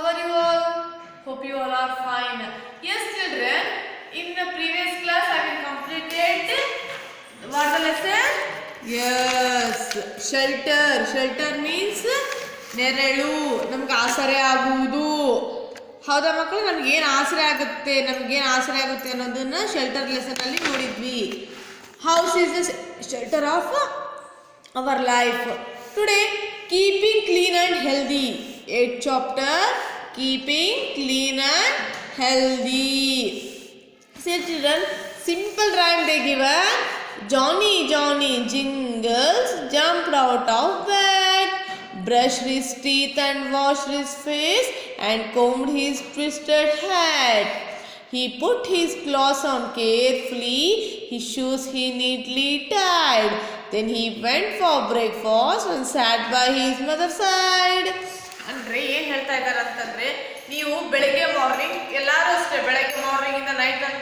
are you all? Hope you all are fine. Yes, children. In the previous class, I have completed what the lesson? Yes, shelter. Shelter means ನೆರಳು ನಮ್ಗೆ ಆಸರೆ ಆಗುವುದು ಹೌದಾ ಮಕ್ಕಳು ನಮ್ಗೆ ಏನು ಆಸರೆ ಆಗುತ್ತೆ ನಮ್ಗೇನು ಆಸರೆ ಆಗುತ್ತೆ ಅನ್ನೋದನ್ನ ಶೆಲ್ಟರ್ ಲೆಸನ್ ಅಲ್ಲಿ ನೋಡಿದ್ವಿ house is the shelter of our life today keeping clean and healthy eight chapter keeping clean and healthy See children, simple rhyme they given. Johnny, Johnny, jingles, jumped out of bed, brushed his teeth and washed his face, and combed his twisted head. He put his clothes on carefully, his shoes he neatly tied. Then he went for breakfast and sat by his mother's side. ಅಂದ್ರೆ ಏನ್ ಹೇಳ್ತಾ ಇದ್ದಾರೆ ಅಂತಂದ್ರೆ ನೀವು ಬೆಳಿಗ್ಗೆ morning ಎಲ್ಲಾರು ಅಷ್ಟೇ ಬೆಳಗ್ಗೆ ಮಾರ್ನಿಂಗ್ ಇಂದ ನೈಟ್ ತನಕ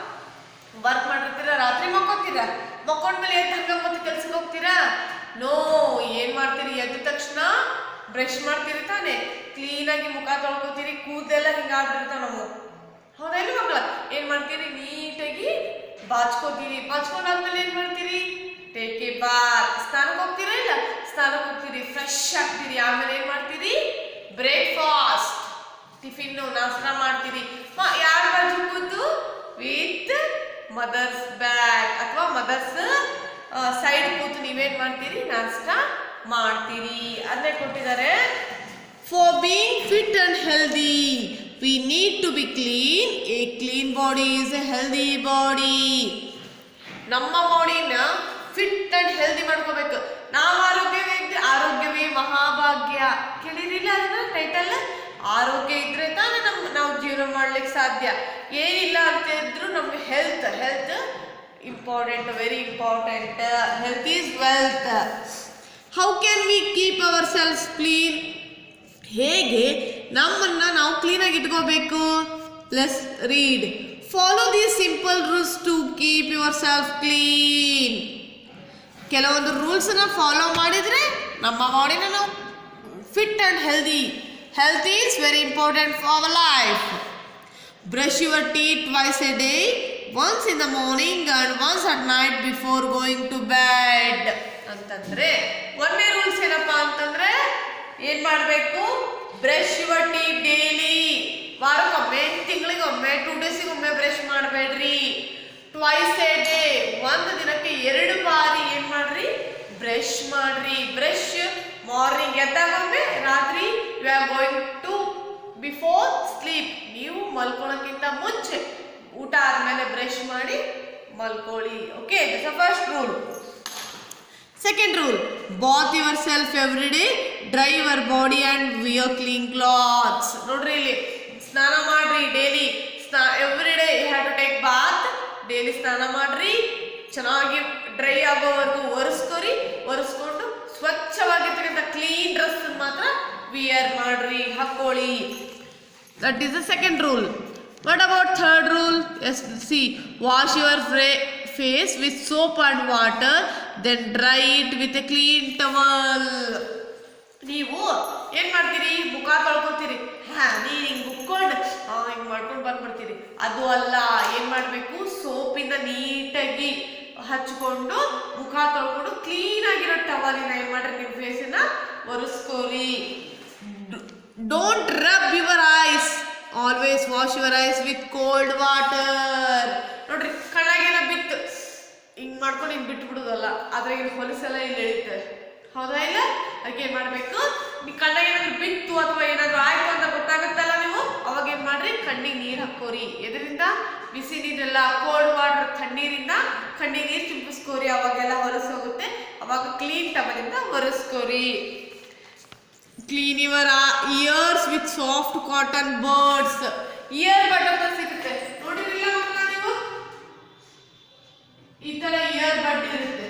ವರ್ಕ್ ಮಾಡಿರ್ತೀರಾ ರಾತ್ರಿ ಮಕ್ಕೋತೀರಾ ಮಕ್ಕೊಂಡ್ಮೇಲೆ ಎದ್ದು ಹಂಗ ಮತ್ತೆ ಕೆಲ್ಸಕ್ಕೆ ಹೋಗ್ತೀರಾ ನೋ ಏನ್ ಮಾಡ್ತೀರಿ ಎದ್ದ ತಕ್ಷಣ ಬ್ರಷ್ ಮಾಡ್ತೀರಿ ತಾನೆ ಕ್ಲೀನಾಗಿ ಮುಖ ತೊಳ್ಕೊತೀರಿ ಕೂದಲೆಲ್ಲ ಹಿಂಗಾಗ್ಬಿಡ್ತಾವ ನಾವು ಹೌದಾ ಇಲ್ಲ ಮಕ್ಕಳ ಏನ್ ಮಾಡ್ತೀರಿ ನೀಟಾಗಿ ಬಾಚ್ಕೋತೀರಿ ಬಾಚ್ಕೊಂಡಾದ್ಮೇಲೆ ಏನ್ ಮಾಡ್ತೀರಿ ಟೇಕ್ ಎ ಬಾತ್ ಸ್ನಾನಕ್ಕೆ ಹೋಗ್ತೀರಾ ಇಲ್ಲ ಸ್ನಾನಕ್ಕೆ ಹೋಗ್ತೀರಿ ಫ್ರೆಶ್ ಆಗ್ತೀರಿ ಆಮೇಲೆ ಏನ್ ಮಾಡ್ತೀರಿ ಬ್ರೇಕ್ಫಾಸ್ಟ್ ಟಿಫಿನ್ನು ನಾಷ್ಟ ಮಾಡ್ತೀರಿ ಯಾರ ಬಾಜು ಕೂತು ವಿತ್ ಮದರ್ಸ್ ಬ್ಯಾಗ್ ಅಥವಾ ಮದರ್ಸ್ ಸೈಡ್ ಕೂತು ನೀವೇನ್ ಮಾಡ್ತೀರಿ ನಾಷ್ಟ ಮಾಡ್ತೀರಿ ಅದನ್ನೇ ಕೊಟ್ಟಿದ್ದಾರೆ for being fit and healthy we need to be clean a clean body is a healthy body ನಮ್ಮ ಬಾಡಿನ ಫಿಟ್ ಅಂಡ್ ಹೆಲ್ದಿ ಮಾಡ್ಕೋಬೇಕು ನಾವು ಆರೋಗ್ಯವೇ ಇದ್ರೆ ಆರೋಗ್ಯವೇ ಮಹಾಭಾಗ್ಯ ಕೇಳಿರಿಲ್ಲ ಅದನ್ನ ಟೈಟಲ್ ಆರೋಗ್ಯ ಇದ್ರೆ ತಾನೇ ನಮ್ ನಾವು ಜೀವನ ಮಾಡ್ಲಿಕ್ಕೆ ಸಾಧ್ಯ ಏನಿಲ್ಲ ಅಂತ ಇದ್ರು ನಮ್ಗೆ health health important very important health is wealth how can we keep ourselves clean ಹೇಗೆ ನಮ್ಮನ್ನ ನಾವು ಕ್ಲೀನಾಗಿ ಇಟ್ಕೋಬೇಕು let's read follow the simple rules to keep yourself clean ಕೆಲವೊಂದು ರೂಲ್ಸನ್ನ ಫಾಲೋ ಮಾಡಿದರೆ ನಮ್ಮ ಬಾಡಿನ ನಾವು fit and healthy health is very important for our life brush your teeth twice a day once in the morning and once at night before going to bed ಅಂತಂದ್ರೆ ಒಂದೇ rules ಏನಪ್ಪಾ ಅಂತಂದ್ರೆ ಏನ್ ಮಾಡಬೇಕು ಬ್ರಷ್ ಯುವರ್ ಟೀತ್ ಡೈಲಿ ವಾರಕ್ಕೊಮ್ಮೆ ತಿಂಗಳಿಗೊಮ್ಮೆ two ಡೇಸಿಗೊಮ್ಮೆ brush ಮಾಡಬೇಡ್ರಿ ಟ್ವೈಸ್ ಎ ಡೇ ಒಂದು ದಿನಕ್ಕೆ ಎರಡು ಬಾರಿ ಏನ್ ಮಾಡ್ರಿ ಬ್ರಷ್ ಮಾಡ್ರಿ ಬ್ರಷ್ ಮಾರ್ನಿಂಗ್ ಎದ್ದಾಗೊಮ್ಮೆ ರಾತ್ರಿ you are going to before sleep ನೀವು ಮಲ್ಕೊಳ್ಳೋಕ್ಕಿಂತ ಮುಂಚೆ ಊಟ ಆದ್ಮೇಲೆ ಬ್ರಷ್ ಮಾಡಿ ಮಲ್ಕೊಳ್ಳಿ okay this first rule second rule bath yourself every day dry your body and wear clean clothes ನೋಡ್ರಿ ಇಲ್ಲಿ ಸ್ನಾನ ಮಾಡ್ರಿ ಡೈಲಿ ಸ್ನಾ every day you have to take bath daily ಸ್ನಾನ ಮಾಡ್ರಿ ಚೆನ್ನಾಗಿ ಡ್ರೈ ಆಗೋವರೆಗೂ ಒರೆಸ್ಕೊರಿ ಒರೆಸ್ಕೊಂಡು ಸ್ವಚ್ಛವಾಗಿರ್ತಕ್ಕಂಥ ಕ್ಲೀನ್ ಡ್ರೆಸ್ ಮಾತ್ರ ವಿಯರ್ ಮಾಡ್ರಿ ಹಾಕೊಳ್ಳಿ that is the second rule what about third rule ಎಸ್ ಸಿ ವಾಶ್ ಯುವರ್ ಫ್ರೇ face with soap and water then dry it with a clean towel ನೀವು ಏನ್ ಮಾಡ್ತೀರಿ ಮುಖ ತೊಳ್ಕೊತೀರಿ ಹಾ ನೀರ್ ಹಿಂಗ್ ಮುಕ್ಕೊಂಡು ಹಾ ಹಿಂಗ್ ಮಾಡ್ಕೊಂಡು ಬಂದ್ಬಿಡ್ತೀರಿ ಅದು ಅಲ್ಲ ಏನ್ ಮಾಡ್ಬೇಕು ಸೋಪಿಂದ ನೀಟಾಗಿ ಹಚ್ಕೊಂಡು ಮುಖ ತೊಳ್ಕೊಂಡು ಕ್ಲೀನ್ ಆಗಿರೋ ಟವಲಿನ ಏನ್ ಮಾಡ್ರಿ ನಿಮ್ಮ ಫೇಸನ್ನ ಒರೆಸ್ಕೋರಿ don't rub your eyes always wash your eyes with cold water ನೋಡ್ರಿ ಕಣ್ಣಾಗೇನ ಬಿತ್ತು ಹಿಂಗ್ ಮಾಡ್ಕೊಂಡು ಹಿಂಗ್ ಬಿಟ್ಟು ಬಿಡುದಲ್ಲ ಅದ್ರಾಗಿನ ಹೊಲಸೆಲ್ಲ ಇಲ್ಲಿ ಎಳಿತೆ ಹೌದಾ ಇಲ್ಲ ಅದಕ್ಕೆ ಏನ್ ಮಾಡ್ಬೇಕು ನೀವು ಕಣ್ಣಾಗ ಏನಾದ್ರು ಬಿತ್ತು ಅಥವಾ ಏನಾದ್ರು ಆಯ್ತು ಅಂತ ಗೊತ್ತಾಗುತ್ತಲ್ಲ ನೀವು ಅವಾಗ ಏನ್ ಮಾಡ್ರಿ ಕಣ್ಣಿಗೆ ನೀರ್ ಹಾಕೋರಿ ಎದರಿಂದ ಬಿಸಿ ನೀರೆಲ್ಲ ಕೋಲ್ಡ್ ವಾಟರ್ ತಣ್ಣೀರಿಂದ ಕಣ್ಣಿಗೆ ನೀರು ಚಿಂಪಿಸ್ಕೋರಿ ಅವಾಗೆಲ್ಲ ಹೊರಸ್ ಹೋಗುತ್ತೆ ಅವಾಗ ಕ್ಲೀನ್ ಟವಲಿಂದ ಒರೆಸ್ಕೋರಿ clean your ears with soft cotton buds ear bud ಅಂತ ಸಿಗುತ್ತೆ ನೋಡಿರಿಲ್ಲ ಮಕ್ಕಳ ನೀವು ಈ ತರ ಇಯರ್ ಬಡ್ ಇರುತ್ತೆ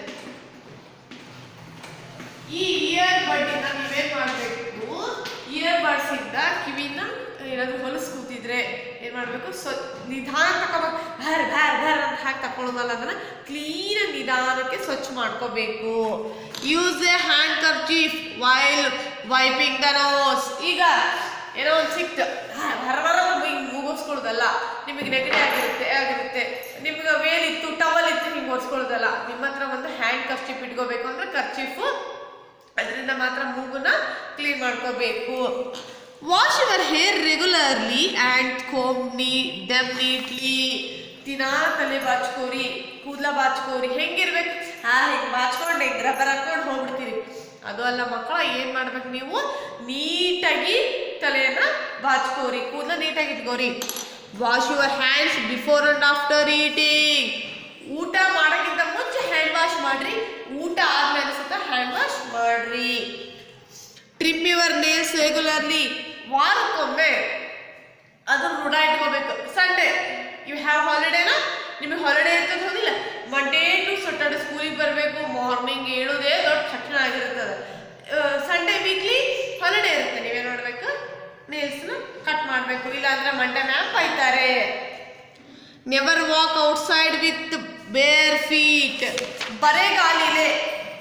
ಈ ಇಯರ್ ಬಡ್ ಇಂದ ನೀವೇನ್ ಮಾಡ್ಬೇಕು ಇಯರ್ ಬಡ್ಸ್ ಇಂದ ಕಿವಿನ ಏನಾದ್ರು ಹೊಲಸ್ ಕೂತಿದ್ರೆ ಏನ್ ಮಾಡ್ಬೇಕು ಸ್ವ ನಿಧಾನ ತಗೋಬೇಕು ಭರ್ ಭರ್ ಭರ್ ಅಂತ ಹಾಕಿ ತಕೊಳ್ಳೋದಲ್ಲ ಅದನ್ನ ಕ್ಲೀನ್ ನಿಧಾನಕ್ಕೆ ಸ್ವಚ್ಛ ಮಾಡ್ಕೋಬೇಕು use a handkerchief while wiping the nose ಈಗ ಏನೋ ಒಂದು ಸಿಕ್ತು ಹರವರ ಹಿಂಗೆ ಮುಗಿಸ್ಕೊಳ್ಳೋದಲ್ಲ ನಿಮಗೆ ನೆಗಡಿ ಆಗಿರುತ್ತೆ ಆಗಿರುತ್ತೆ ನಿಮ್ಗೆ ವೇಲ್ ಇತ್ತು ಟವಲ್ ಇತ್ತು ಹಿಂಗೆ ಒರೆಸ್ಕೊಳ್ಳೋದಲ್ಲ ನಿಮ್ಮ ಹತ್ರ ಒಂದು ಹ್ಯಾಂಡ್ ಕರ್ಚಿಪ್ ಇಟ್ಕೋಬೇಕು ಅಂದ್ರೆ ಕರ್ಚಿಫು ಅದರಿಂದ ಮಾತ್ರ ಮೂಗನ್ನ ಕ್ಲೀನ್ ಮಾಡ್ಕೋಬೇಕು wash your hair regularly and comb ನೀ ದೆಮ್ ನೀಟ್ಲಿ ದಿನಾ ತಲೆ ಬಾಚ್ಕೋರಿ ಕೂದಲ ಬಾಚ್ಕೋರಿ ಹೆಂಗಿರ್ಬೇಕು ಹಾ ಹಿಂಗೆ ಬಾಚ್ಕೊಂಡು ಹಿಂಗೆ ರಬ್ಬರ್ ಹಾಕೊಂಡು ಹೋಗ್ಬಿಡ್ತೀರಿ ಅದು ಅಲ್ಲ ಮಕ್ಕಳ ಏನು ಮಾಡ್ಬೇಕು ನೀವು ನೀಟಾಗಿ ತಲೆಯನ್ನ ಬಾಚ್ಕೋರಿ ಕೂದಲ ನೀಟಾಗಿ ಇಟ್ಕೋರಿ wash your hands before and after eating ಊಟ ಮಾಡೋಕ್ಕಿಂತ ಮುಂಚೆ ಹ್ಯಾಂಡ್ ವಾಶ್ ಮಾಡ್ರಿ ಊಟ ಆದ್ಮೇಲೆ ಸತ ಹ್ಯಾಂಡ್ ವಾಶ್ ಮಾಡ್ರಿ ಟ್ರಿಮ್ ಯುವರ್ ನೇಲ್ಸ್ ರೆಗ್ಯುಲರ್ಲಿ ವಾರಕ್ಕೊಮ್ಮೆ ಅದು ರೂಢ ಇಟ್ಕೋಬೇಕು ಸಂಡೇ ಯು ಹ್ಯಾವ್ ಹಾಲಿಡೇನಾ ನಿಮಗೆ ಹಾಲಿಡೇ ಇರ್ತದೆ ಹೌದಿಲ್ಲ ಮಂಡೇ ಟು ಸಟರ್ಡೆ ಸ್ಕೂಲಿಗೆ ಬರಬೇಕು ಮಾರ್ನಿಂಗ್ ಏಳೋದೇ ದೊಡ್ಡ ಕಠಿಣ ಆಗಿರ್ತದೆ ಸಂಡೇ ವೀಕ್ಲಿ ಹಾಲಿಡೇ ಇರುತ್ತೆ ನೀವೇನು ಮಾಡಬೇಕು ನೇಲ್ಸ್ನ ಕಟ್ ಮಾಡಬೇಕು ಇಲ್ಲಾಂದ್ರೆ ಮಂಡೇ ಮ್ಯಾಮ್ ಬೈತಾರೆ never walk outside with bare feet ಬರೆಗಾಲಿಲೆ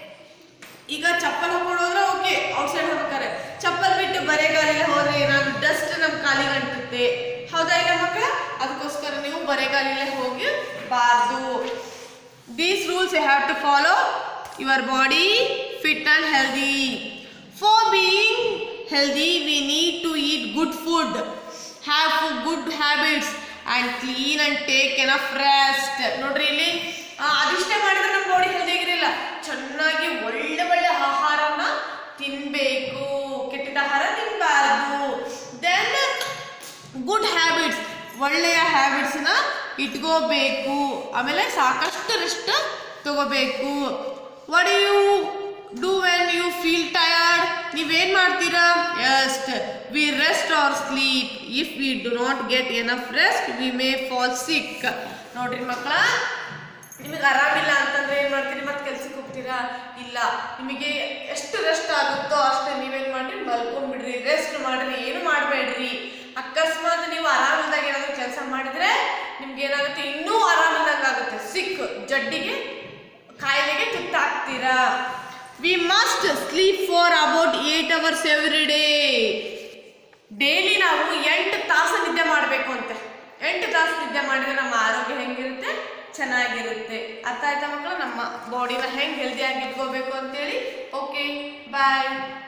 ಈಗ ಚಪ್ಪಲ್ ಹಾಕೊಂಡು ಹೋದ್ರೆ ಓಕೆ ಔಟ್ಸೈಡ್ ಹೋಗ್ಬೇಕಾರೆ ಚಪ್ಪಲ್ ಬಿಟ್ಟು ಬರೆಗಾಲಿಲೆ ಹೋದ್ರೆ ಏನಾದ್ರು ಡಸ್ಟ್ ನಮ್ಮ ಕಾಲಿಗೆ ಅಂಟುತ್ತೆ ಹೌದಾ ಇಲ್ಲ ಮಕ್ಕಳ ಅದಕ್ಕೋಸ್ಕರ ನೀವು ಬರೆಗಾಲಿಲೆ ಹೋಗಿ ಬಾರ್ದು these rules you have to follow your body fit and healthy for being healthy we need to eat good food have good habits and clean and take enough rest ನೋಡ್ರಿ ಇಲ್ಲಿ ಆ, ಅದಿಷ್ಟೇ ಮಾಡಿದ್ರೆ ನಮ್ಮ ಬಾಡಿ ಹೆಲ್ದಿ ಆಗಿರಲಿಲ್ಲ ಚೆನ್ನಾಗಿ ಒಳ್ಳೆ ಒಳ್ಳೆ ಆಹಾರನ ತಿನ್ನಬೇಕು ಕೆಟ್ಟಿದ ಆಹಾರ ತಿನ್ನಬಾರ್ದು ದೆನ್ ಗುಡ್ ಹ್ಯಾಬಿಟ್ಸ್ ಒಳ್ಳೆಯ ಹ್ಯಾಬಿಟ್ಸ್ನ ಇಟ್ಕೋಬೇಕು ಆಮೇಲೆ ಸಾಕಷ್ಟು ರೆಸ್ಟ್ ತಗೋಬೇಕು what you do when you feel tired ನೀವೇನು ಮಾಡ್ತೀರಾ rest we rest or sleep if we do not get enough rest we may fall sick ನೋಡ್ರಿ ಮಕ್ಕಳ ನಿಮಗೆ ಆರಾಮಿಲ್ಲ ಅಂತಂದ್ರೆ ಏನು ಮಾಡ್ತೀರಿ ಮತ್ತೆ ಕೆಲ್ಸಕ್ಕೆ ಹೋಗ್ತೀರಾ ಇಲ್ಲ ನಿಮಗೆ ಎಷ್ಟು ರೆಸ್ಟ್ ಆಗುತ್ತೋ ಅಷ್ಟೇ ನೀವೇನು ಮಾಡ್ರಿ ಮಲ್ಕೊಂಡ್ಬಿಡ್ರಿ ರೆಸ್ಟ್ ಮಾಡ್ರಿ ಏನು ಮಾಡಬೇಡ್ರಿ ಅಕಸ್ಮಾತ್ ನೀವು ಆರಾಮಿಲ್ದಾಗ ಏನಾದರೂ ಕೆಲಸ ಮಾಡಿದ್ರೆ ನಿಮ್ಗೆ ಏನಾಗುತ್ತೆ ಇನ್ನೂ ಆರಾಮಿಲ್ದಂಗೆ ಆಗುತ್ತೆ ಸಿಕ್ ಜಡ್ಡಿಗೆ ಕಾಯಿಲೆಗೆ ತುತ್ತಾಗ್ತೀರಾ we must sleep for about eight hours every day daily ನಾವು ಎಂಟು ತಾಸು ನಿದ್ದೆ ಮಾಡಬೇಕು ಅಂತೆ ಎಂಟು ತಾಸು ನಿದ್ದೆ ಮಾಡಿದ್ರೆ ನಮ್ಮ ಆರೋಗ್ಯ ಹೆಂಗಿರುತ್ತೆ ಚೆನ್ನಾಗಿರುತ್ತೆ ಅರ್ಥ ಆಯ್ತಾ ಮಕ್ಕಳು ನಮ್ಮ ಬಾಡಿನ ಹೆಂಗೆ ಹೆಲ್ದಿಯಾಗಿ ಇಟ್ಕೋಬೇಕು ಅಂತೇಳಿ ಓಕೆ ಬಾಯ್